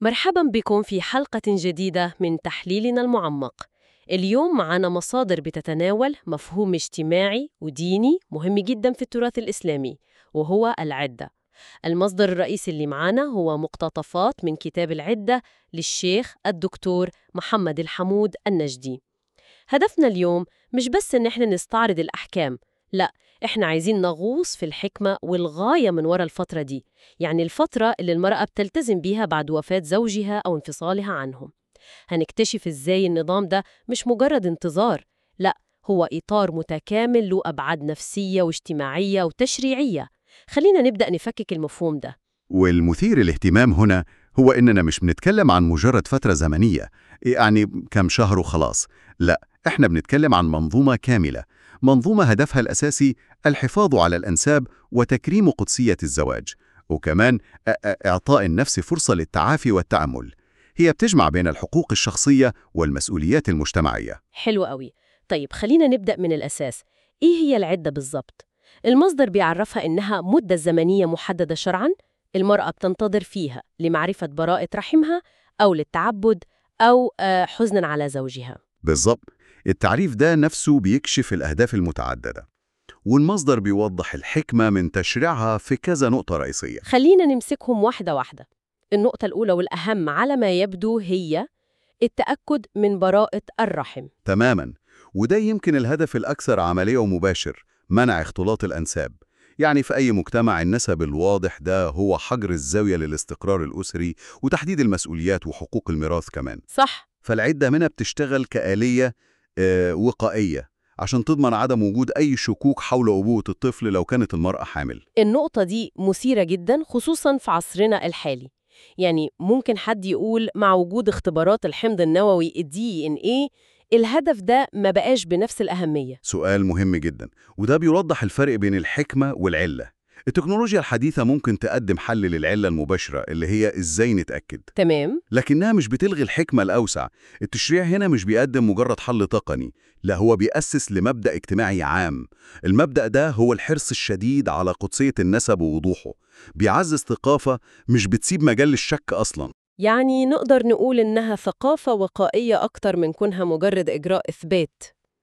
مرحبا بكم في حلقة جديدة من تحليلنا المعمق. اليوم معنا مصادر بتتناول مفهوم اجتماعي وديني مهم جدا في التراث الإسلامي وهو العدة. المصدر الرئيسي اللي معنا هو مقتطفات من كتاب العدة للشيخ الدكتور محمد الحمود النجدي. هدفنا اليوم مش بس إن احنا نستعرض الأحكام، لا احنا عايزين نغوص في الحكمة والغاية من وراء الفترة دي يعني الفترة اللي المرأة بتلتزم بيها بعد وفاة زوجها أو انفصالها عنهم هنكتشف إزاي النظام ده مش مجرد انتظار لا هو إطار متكامل له أبعاد نفسية واجتماعية وتشريعية خلينا نبدأ نفكك المفهوم ده والمثير الاهتمام هنا هو إننا مش بنتكلم عن مجرد فترة زمنية يعني كم شهر وخلاص لا إحنا بنتكلم عن منظومة كاملة منظومة هدفها الأساسي الحفاظ على الأنساب وتكريم قدسية الزواج وكمان إعطاء النفس فرصة للتعافي والتأمل هي بتجمع بين الحقوق الشخصية والمسؤوليات المجتمعية حلو قوي طيب خلينا نبدأ من الأساس إيه هي العدة بالظبط؟ المصدر بيعرفها إنها مدة زمنية محددة شرعاً المرأة بتنتظر فيها لمعرفة براءة رحمها أو للتعبد أو حزناً على زوجها بالضبط التعريف ده نفسه بيكشف الأهداف المتعددة والمصدر بيوضح الحكمة من تشريعها في كذا نقطة رئيسية خلينا نمسكهم واحدة واحدة النقطة الأولى والأهم على ما يبدو هي التأكد من براءة الرحم تماما وده يمكن الهدف الأكثر عملية ومباشر منع اختلاط الأنساب يعني في أي مجتمع النسب الواضح ده هو حجر الزاوية للاستقرار الأسري وتحديد المسؤوليات وحقوق الميراث كمان صح فالعدة منها بتشتغل كآلية آه وقائية عشان تضمن عدم وجود أي شكوك حول أبوة الطفل لو كانت المرأة حامل النقطة دي مثيرة جدا خصوصا في عصرنا الحالي يعني ممكن حد يقول مع وجود اختبارات الحمض النووي الدي ان ايه الهدف ده ما بقاش بنفس الأهمية سؤال مهم جدا وده بيوضح الفرق بين الحكمة والعلة التكنولوجيا الحديثة ممكن تقدم حل للعلة المباشرة اللي هي إزاي نتأكد تمام لكنها مش بتلغي الحكمة الأوسع التشريع هنا مش بيقدم مجرد حل تقني لا هو بيأسس لمبدأ اجتماعي عام المبدأ ده هو الحرص الشديد على قدسية النسب ووضوحه بيعزز ثقافة مش بتسيب مجال للشك أصلاً يعني نقدر نقول إنها ثقافة وقائية أكتر من كونها مجرد إجراء إثبات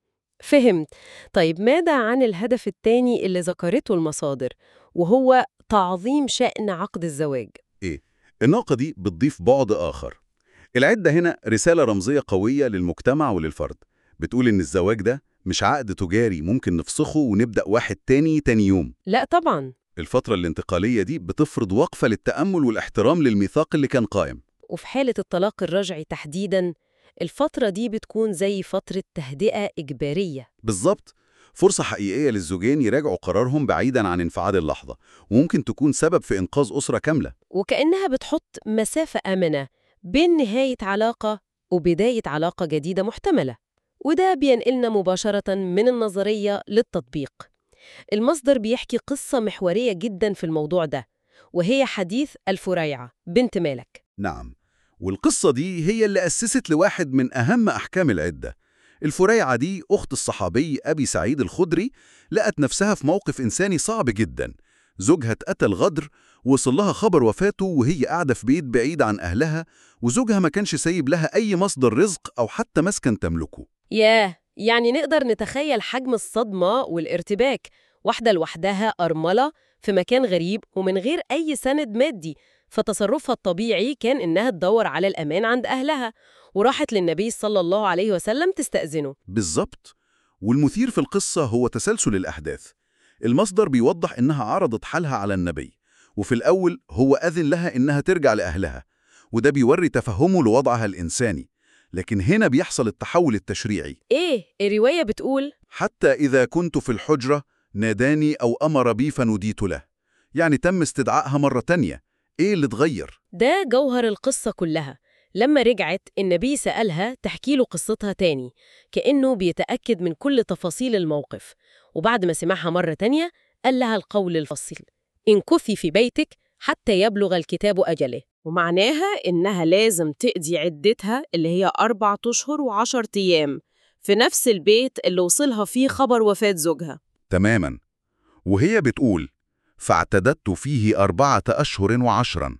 فهمت طيب ماذا عن الهدف الثاني اللي ذكرته المصادر وهو تعظيم شأن عقد الزواج إيه؟ النقطة دي بتضيف بعد آخر العدة هنا رسالة رمزية قوية للمجتمع وللفرد بتقول إن الزواج ده مش عقد تجاري ممكن نفسخه ونبدأ واحد تاني تاني يوم لا طبعا الفترة الانتقالية دي بتفرض وقفة للتأمل والاحترام للميثاق اللي كان قائم وفي حالة الطلاق الرجعي تحديداً الفترة دي بتكون زي فترة تهدئة إجبارية بالظبط فرصة حقيقية للزوجين يراجعوا قرارهم بعيداً عن انفعال اللحظة وممكن تكون سبب في إنقاذ أسرة كاملة وكأنها بتحط مسافة آمنة بين نهاية علاقة وبداية علاقة جديدة محتملة وده بينقلنا مباشرة من النظرية للتطبيق المصدر بيحكي قصة محورية جدا في الموضوع ده وهي حديث الفريعة بنت مالك نعم والقصة دي هي اللي أسست لواحد من أهم أحكام العدة الفريعة دي أخت الصحابي أبي سعيد الخدري لقت نفسها في موقف إنساني صعب جدا زوجها اتقتل غدر وصل لها خبر وفاته وهي قاعدة في بيت بعيد عن أهلها وزوجها ما كانش سايب لها أي مصدر رزق أو حتى مسكن تملكه ياه يعني نقدر نتخيل حجم الصدمة والارتباك واحدة لوحدها أرملة في مكان غريب ومن غير أي سند مادي فتصرفها الطبيعي كان إنها تدور على الأمان عند أهلها وراحت للنبي صلى الله عليه وسلم تستأذنه بالظبط والمثير في القصة هو تسلسل الأحداث المصدر بيوضح إنها عرضت حالها على النبي وفي الأول هو أذن لها إنها ترجع لأهلها وده بيوري تفهمه لوضعها الإنساني لكن هنا بيحصل التحول التشريعي إيه الرواية بتقول حتى إذا كنت في الحجرة ناداني أو أمر بي فنديت له يعني تم استدعائها مرة تانية إيه اللي اتغير؟ ده جوهر القصة كلها لما رجعت النبي سألها تحكي له قصتها تاني كأنه بيتأكد من كل تفاصيل الموقف وبعد ما سمعها مرة تانية قال لها القول الفصيل انكثي في بيتك حتى يبلغ الكتاب أجله ومعناها إنها لازم تقضي عدتها اللي هي أربعة أشهر وعشر أيام في نفس البيت اللي وصلها فيه خبر وفاة زوجها تماما وهي بتقول فاعتددت فيه أربعة أشهر وعشرا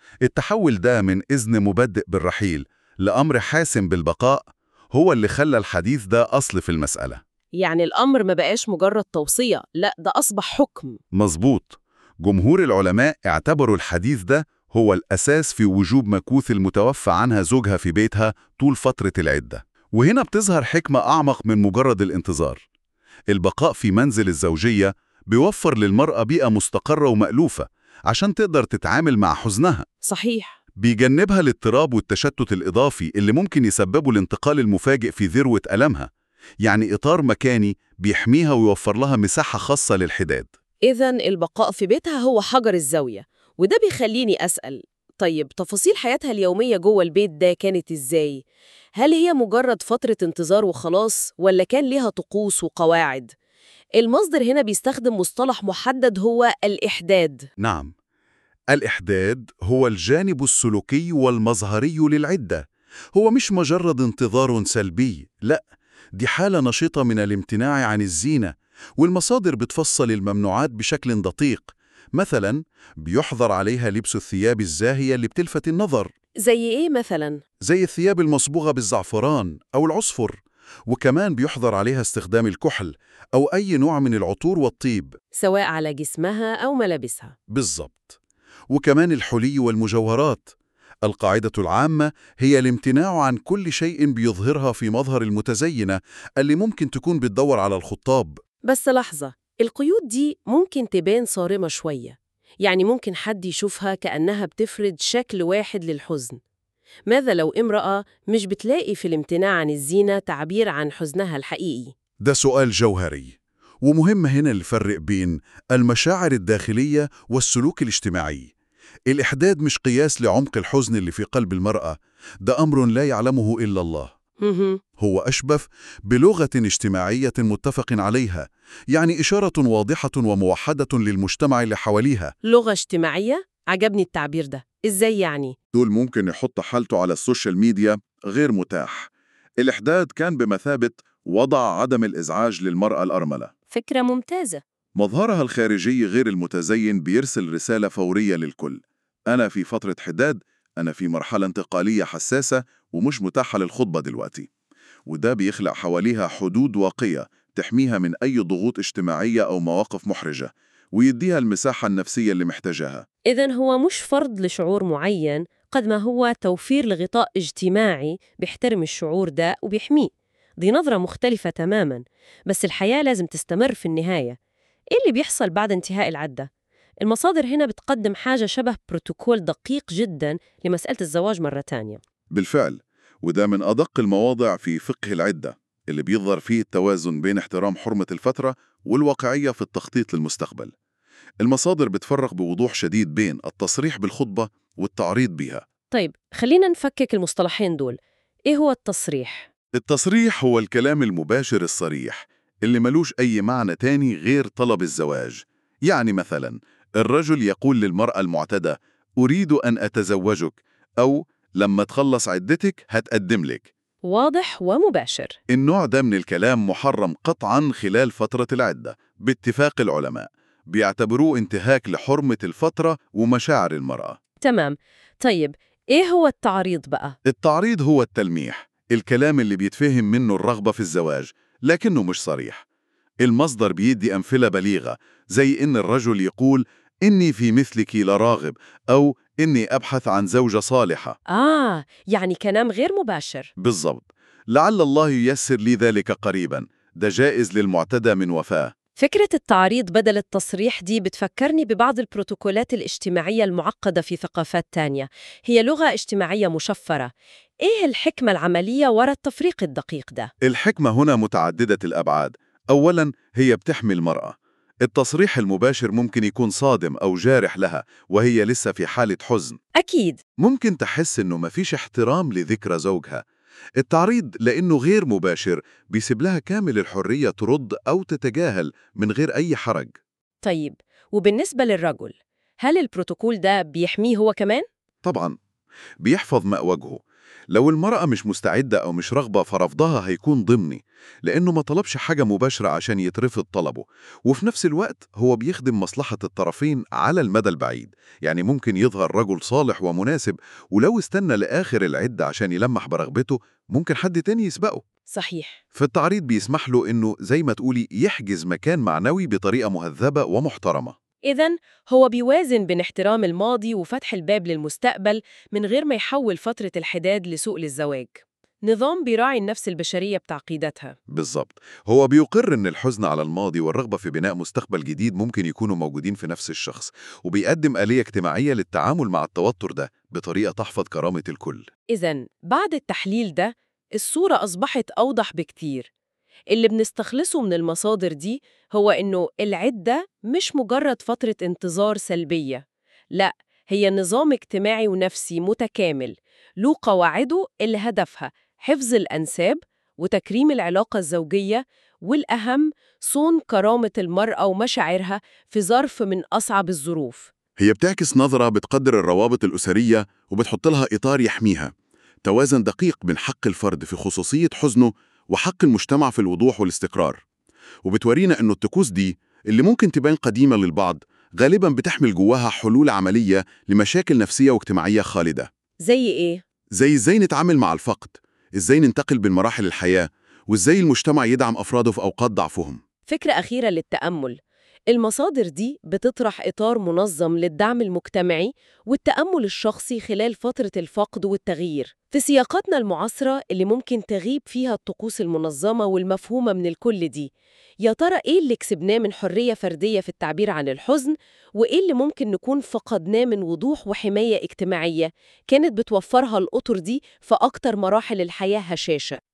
التحول ده من إذن مبدئ بالرحيل لأمر حاسم بالبقاء هو اللي خلى الحديث ده أصل في المسألة يعني الأمر ما بقاش مجرد توصية لا ده أصبح حكم مظبوط جمهور العلماء اعتبروا الحديث ده هو الأساس في وجوب مكوث المتوفى عنها زوجها في بيتها طول فترة العدة وهنا بتظهر حكمة أعمق من مجرد الانتظار البقاء في منزل الزوجية بيوفر للمرأة بيئة مستقرة ومألوفة عشان تقدر تتعامل مع حزنها صحيح بيجنبها الاضطراب والتشتت الإضافي اللي ممكن يسببوا الانتقال المفاجئ في ذروة ألمها يعني إطار مكاني بيحميها ويوفر لها مساحة خاصة للحداد إذا البقاء في بيتها هو حجر الزاوية وده بيخليني أسأل طيب تفاصيل حياتها اليومية جوه البيت ده كانت إزاي؟ هل هي مجرد فترة انتظار وخلاص ولا كان ليها طقوس وقواعد؟ المصدر هنا بيستخدم مصطلح محدد هو الإحداد نعم الإحداد هو الجانب السلوكي والمظهري للعدة هو مش مجرد انتظار سلبي لا دي حالة نشطة من الامتناع عن الزينة والمصادر بتفصل الممنوعات بشكل دقيق مثلا بيحظر عليها لبس الثياب الزاهية اللي بتلفت النظر زي إيه مثلاً؟ زي الثياب المصبوغة بالزعفران أو العصفر وكمان بيحظر عليها استخدام الكحل أو أي نوع من العطور والطيب سواء على جسمها أو ملابسها بالضبط وكمان الحلي والمجوهرات القاعدة العامة هي الامتناع عن كل شيء بيظهرها في مظهر المتزينة اللي ممكن تكون بتدور على الخطاب بس لحظة القيود دي ممكن تبان صارمة شوية يعني ممكن حد يشوفها كأنها بتفرض شكل واحد للحزن ماذا لو امرأة مش بتلاقي في الامتناع عن الزينة تعبير عن حزنها الحقيقي؟ ده سؤال جوهري ومهم هنا الفرق بين المشاعر الداخلية والسلوك الاجتماعي الإحداد مش قياس لعمق الحزن اللي في قلب المرأة ده أمر لا يعلمه إلا الله مهم. هو أشبه بلغة اجتماعية متفق عليها يعني إشارة واضحة وموحدة للمجتمع اللي حواليها لغة اجتماعية؟ عجبني التعبير ده إزاي يعني؟ دول ممكن يحط حالته على السوشيال ميديا غير متاح الإحداد كان بمثابة وضع عدم الإزعاج للمرأة الأرملة فكرة ممتازة مظهرها الخارجي غير المتزين بيرسل رسالة فورية للكل أنا في فترة حداد أنا في مرحلة انتقالية حساسة ومش متاحة للخطبة دلوقتي وده بيخلق حواليها حدود واقية تحميها من أي ضغوط اجتماعية أو مواقف محرجة ويديها المساحة النفسية اللي محتاجاها إذا هو مش فرض لشعور معين قد ما هو توفير لغطاء اجتماعي بيحترم الشعور ده وبيحميه دي نظرة مختلفة تماماً بس الحياة لازم تستمر في النهاية إيه اللي بيحصل بعد انتهاء العدة؟ المصادر هنا بتقدم حاجة شبه بروتوكول دقيق جداً لمسألة الزواج مرة تانية بالفعل وده من أدق المواضع في فقه العدة اللي بيظهر فيه التوازن بين احترام حرمة الفترة والواقعية في التخطيط للمستقبل المصادر بتفرق بوضوح شديد بين التصريح بالخطبة والتعريض بها طيب خلينا نفكك المصطلحين دول إيه هو التصريح؟ التصريح هو الكلام المباشر الصريح اللي ملوش أي معنى تاني غير طلب الزواج يعني مثلا الرجل يقول للمرأة المعتدة أريد أن أتزوجك أو لما تخلص عدتك هتقدم لك واضح ومباشر النوع ده من الكلام محرم قطعا خلال فترة العدة باتفاق العلماء بيعتبروه انتهاك لحرمة الفترة ومشاعر المرأة تمام طيب إيه هو التعريض بقى؟ التعريض هو التلميح الكلام اللي بيتفهم منه الرغبة في الزواج لكنه مش صريح المصدر بيدي أمثلة بليغة زي إن الرجل يقول إني في مثلك لراغب أو إني أبحث عن زوجة صالحة آه يعني كلام غير مباشر بالضبط لعل الله ييسر لي ذلك قريبا ده جائز للمعتدى من وفاة فكرة التعريض بدل التصريح دي بتفكرني ببعض البروتوكولات الاجتماعية المعقدة في ثقافات تانية هي لغة اجتماعية مشفرة إيه الحكمة العملية وراء التفريق الدقيق ده؟ الحكمة هنا متعددة الأبعاد أولا هي بتحمي المرأة التصريح المباشر ممكن يكون صادم أو جارح لها وهي لسه في حالة حزن أكيد ممكن تحس إنه مفيش احترام لذكرى زوجها التعريض لأنه غير مباشر بيسيب لها كامل الحرية ترد أو تتجاهل من غير أي حرج طيب وبالنسبة للرجل هل البروتوكول ده بيحميه هو كمان؟ طبعا بيحفظ ماء وجهه لو المرأة مش مستعدة أو مش رغبة فرفضها هيكون ضمني لأنه ما طلبش حاجة مباشرة عشان يترفض طلبه وفي نفس الوقت هو بيخدم مصلحة الطرفين على المدى البعيد يعني ممكن يظهر رجل صالح ومناسب ولو استنى لآخر العدة عشان يلمح برغبته ممكن حد تاني يسبقه صحيح فالتعريض بيسمح له إنه زي ما تقولي يحجز مكان معنوي بطريقة مهذبة ومحترمة إذا هو بيوازن بين احترام الماضي وفتح الباب للمستقبل من غير ما يحول فترة الحداد لسوق للزواج نظام بيراعي النفس البشرية بتعقيداتها بالظبط هو بيقر إن الحزن على الماضي والرغبة في بناء مستقبل جديد ممكن يكونوا موجودين في نفس الشخص وبيقدم آلية اجتماعية للتعامل مع التوتر ده بطريقة تحفظ كرامة الكل إذا بعد التحليل ده الصورة أصبحت أوضح بكتير اللي بنستخلصه من المصادر دي هو إنه العدة مش مجرد فترة انتظار سلبية لا هي نظام اجتماعي ونفسي متكامل له قواعده اللي هدفها حفظ الأنساب وتكريم العلاقة الزوجية والأهم صون كرامة المرأة ومشاعرها في ظرف من أصعب الظروف هي بتعكس نظرة بتقدر الروابط الأسرية وبتحط لها إطار يحميها توازن دقيق بين حق الفرد في خصوصية حزنه وحق المجتمع في الوضوح والاستقرار وبتورينا أنه الطقوس دي اللي ممكن تبان قديمة للبعض غالبا بتحمل جواها حلول عملية لمشاكل نفسية واجتماعية خالدة زي إيه؟ زي إزاي نتعامل مع الفقد إزاي ننتقل بين مراحل الحياة وإزاي المجتمع يدعم أفراده في أوقات ضعفهم فكرة أخيرة للتأمل المصادر دي بتطرح إطار منظم للدعم المجتمعي والتأمل الشخصي خلال فترة الفقد والتغيير في سياقاتنا المعاصرة اللي ممكن تغيب فيها الطقوس المنظمة والمفهومة من الكل دي يا ترى إيه اللي كسبناه من حرية فردية في التعبير عن الحزن وإيه اللي ممكن نكون فقدناه من وضوح وحماية اجتماعية كانت بتوفرها الأطر دي في أكتر مراحل الحياة هشاشة